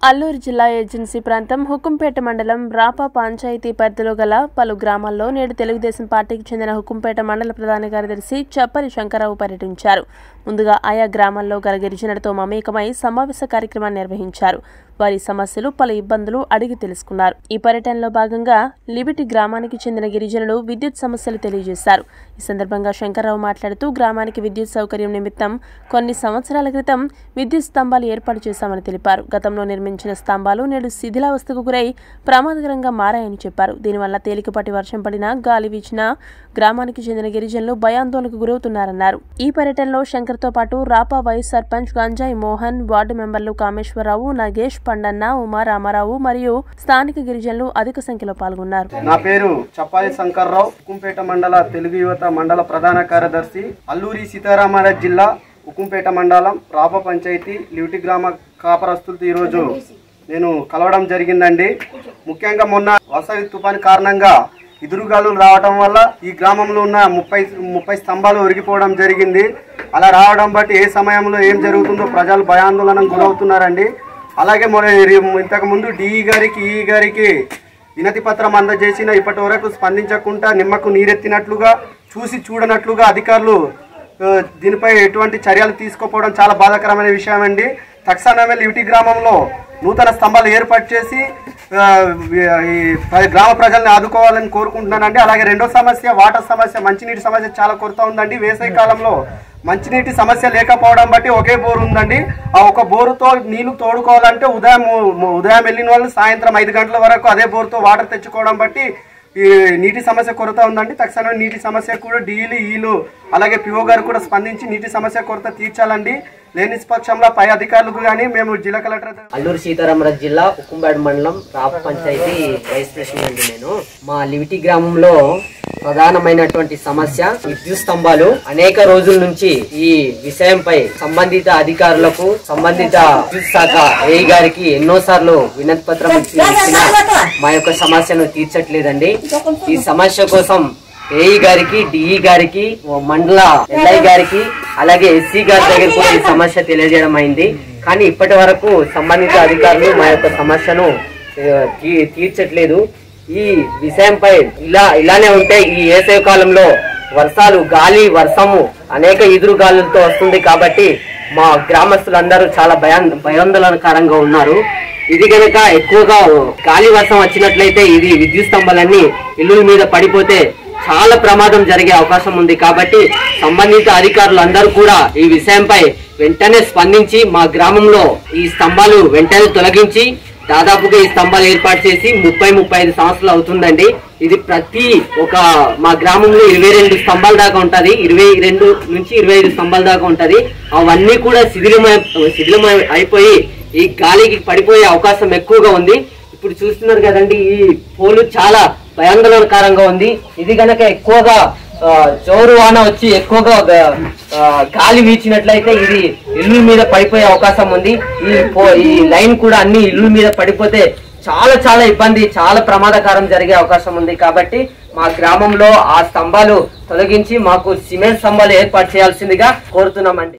అల్లూరు జిల్లా ఏజెన్సీ ప్రాంతం హుకుంపేట మండలం రాపా పంచాయతీ పరిధిలో గల పలు గ్రామాల్లో నేడు తెలుగుదేశం పార్టీకి చెందిన హుకుంపేట మండల ప్రధాన కార్యదర్శి చప్పరి శంకరరావు పర్యటించారు ముందుగా ఆయా గ్రామాల్లో గల గిరిజనులతో మమేకమై సమావేశ కార్యక్రమాన్ని నిర్వహించారు వారి సమస్యలు పలు ఇబ్బందులు అడిగి తెలుసుకున్నారు ఈ పర్యటనలో భాగంగా లిబిటి గ్రామానికి చెందిన గిరిజనులు విద్యుత్ సమస్యలు తెలియజేశారు ఈ సందర్భంగా శంకర్రావు మాట్లాడుతూ గ్రామానికి విద్యుత్ సౌకర్యం నిమిత్తం కొన్ని సంవత్సరాల క్రితం విద్యుత్ స్తంభాలు ఏర్పాటు చేశామని తెలిపారు గతంలో నిర్మించిన స్తంభాలు నేడు శిథిలావస్థకు గురై ప్రమాదకరంగా మారాయని చెప్పారు దీనివల్ల తేలికపాటి వర్షం పడినా గాలి వీచినా గ్రామానికి చెందిన గిరిజనులు భయాందోళనకు గురవుతున్నారన్నారు ఈ పర్యటనలో శంకర్తో పాటు రాపా వైస్ సర్పంచ్ గంజాయి మోహన్ వార్డు మెంబర్లు కామేశ్వరరావు నగేష్ పండన్న ఉమా రామారావు మరియు స్థానిక గిరిజనులు అధిక సంఖ్యలో పాల్గొన్నారు నా పేరు చప్పాలి శంకర్రావు ఉక్కుంపేట మండల తెలుగు యువత మండల ప్రధాన కార్యదర్శి అల్లూరి సీతారామరాజు జిల్లా ఉక్కుంపేట మండలం రాప పంచాయతీ లివిటి గ్రామ కాపరస్తులతో ఈరోజు నేను కలవడం జరిగిందండి ముఖ్యంగా మొన్న వసవి తుఫాను కారణంగా ఎదురుగాలులు రావడం వల్ల ఈ గ్రామంలో ఉన్న ముప్పై ముప్పై స్తంభాలు ఒరిగిపోవడం జరిగింది అలా రావడం బట్టి ఏ సమయంలో ఏం జరుగుతుందో ప్రజలు భయాందోళనకు గురవుతున్నారండి అలాగే మన ఇంతకు ముందు డిఈ గారికి ఈ గారికి వినతి పత్రం అందజేసిన ఇప్పటి వరకు స్పందించకుండా నిమ్మకు నీరెత్తినట్లుగా చూసి చూడనట్లుగా అధికారులు ఆ, దీనిపై ఎటువంటి చర్యలు తీసుకోకపోవడం చాలా బాధాకరమైన విషయం అండి తక్షణమే లివిటి గ్రామంలో నూతన స్తంభాలు ఏర్పాటు చేసి ఆ, ఈ ప- గ్రామ ప్రజల్ని ఆదుకోవాలని కోరుకుంటున్నానండి అలాగే రెండో సమస్య వాటర్ సమస్య మంచినీటి సమస్య చాలా కొరత ఉందండి వేసవి కాలంలో మంచినీటి సమస్య లేకపోవడం బట్టి ఒకే బోరు ఉందండి ఆ ఒక బోరుతో నీళ్లు తోడుకోవాలంటే ఉదయం ఉదయం వెళ్ళిన వాళ్ళు సాయంత్రం ఐదు గంటల వరకు అదే బోరుతో వాటర్ తెచ్చుకోవడం బట్టి ఈ నీటి సమస్య కొరత ఉందండి తక్షణమే నీటి సమస్య కూడా డీలు ఈలు అలాగే పిఓ గారు కూడా స్పందించి నీటి సమస్య కొరత తీర్చాలండి లేని పక్షంలో పై అధికారులకు కానీ మేము జిల్లా కలెక్టర్ దగ్గర- అల్లూరు సీతారామరాజు జిల్లా ఉక్కుంబేడ మండలం రాప పంచాయతీ వైస్ ప్రెసిడెంట్ అండి నేను మా లివిటి గ్రామంలో ప్రధానమైనటువంటి సమస్య విద్యుత్ స్తంభాలు అనేక రోజుల నుంచి ఈ విషయంపై సంబంధిత అధికారులకు సంబంధిత విద్యుత్ శాఖ ఏఈ గారికి ఎన్నో సార్లు వినతి పత్రం ఇచ్చి- ఇచ్చినా మా యొక్క సమస్యను తీర్చట్లేదండి ఈ సమస్య కోసం ఏఈ గారికి డిఈ గారికి ఓ మండల ఎల్ఐ గారికి అలాగే ఎస్సీ గారి దగ్గర కూడా ఈ సమస్య తెలియజేయడం అయింది కానీ ఇప్పటి వరకు సంబంధిత అధికారులు మా యొక్క సమస్యను ఆ, తీ- తీర్చట్లేదు ఈ విషయంపై ఇలా ఇలానే ఉంటే ఈ వేసవి కాలంలో వర్షాలు గాలి వర్షము అనేక ఎదురు గాలులతో వస్తుంది కాబట్టి మా గ్రామస్తులందరూ చాలా భయా భయాందోళనకరంగా ఉన్నారు ఇది గనక ఎక్కువగా గాలి వర్షం వచ్చినట్లయితే ఇది విద్యుత్ స్తంభాలన్నీ ఇల్లుల మీద పడిపోతే చాలా ప్రమాదం జరిగే అవకాశం ఉంది కాబట్టి సంబంధిత అధికారులు అందరూ కూడా ఈ విషయంపై వెంటనే స్పందించి మా గ్రామంలో ఈ స్తంభాలు వెంటనే తొలగించి దాదాపుగా ఈ స్తంభాలు ఏర్పాటు చేసి ముప్పై ముప్పై ఐదు సంవత్సరాలు అవుతుందండి ఇది ప్రతి ఒక మా గ్రామంలో ఇరవై రెండు స్తంభాల దాకా ఉంటది ఇరవై రెండు నుంచి ఇరవై ఐదు స్తంభాల దాకా ఉంటది అవన్నీ కూడా శిథిలమై శిథిలమై అయిపోయి ఈ గాలికి పడిపోయే అవకాశం ఎక్కువగా ఉంది ఇప్పుడు చూస్తున్నారు కదండి ఈ పోలు చాలా భయాందోళనకరంగా ఉంది ఇది గనక ఎక్కువగా ఆ, జోరు వాన వచ్చి ఎక్కువగా ఆ, గాలి వీచినట్లయితే ఇది ఇల్లు మీద పడిపోయే అవకాశం ఉంది ఈ పో- ఈ లైన్ కూడా అన్ని ఇల్లు మీద పడిపోతే చాలా చాలా ఇబ్బంది చాలా ప్రమాదకరం జరిగే అవకాశం ఉంది కాబట్టి మా గ్రామంలో ఆ స్తంభాలు తొలగించి మాకు సిమెంట్ స్తంభాలు ఏర్పాటు చేయాల్సిందిగా కోరుతున్నామండి